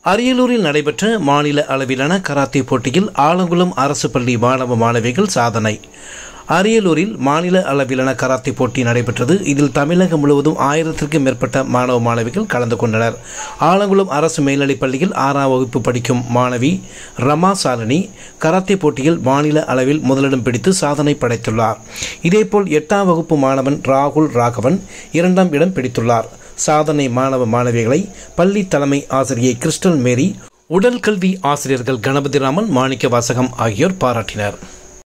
அரியலூரில் நடைபெற்ற மாநில அளவிலான கராத்தே போட்டியில் ஆலங்குளம் அரசு பள்ளி மாணவ மாணவிகள் சாதனை அரியலூரில் மாநில அளவிலான கராத்தே போட்டி நடைபெற்றது இதில் தமிழகம் முழுவதும் ஆயிரத்திற்கும் மேற்பட்ட மாணவ மாணவிகள் கலந்து கொண்டனர் ஆலங்குளம் அரசு மேல்நிலைப் பள்ளியில் ஆறாம் வகுப்பு படிக்கும் மாணவி ரமா சாலினி கராத்தே போட்டியில் மாநில அளவில் முதலிடம் பிடித்து சாதனை படைத்துள்ளார் இதேபோல் எட்டாம் வகுப்பு மாணவன் ராகுல் ராகவன் இரண்டாம் இடம் பிடித்துள்ளார் சாதனை மாணவ மாணவிகளை பள்ளி தலைமை ஆசிரியை கிறிஸ்டல் மேரி உடல் கல்வி ஆசிரியர்கள் கணபதி ராமன் மாணிக்க வாசகம் ஆகியோர் பாராட்டினர்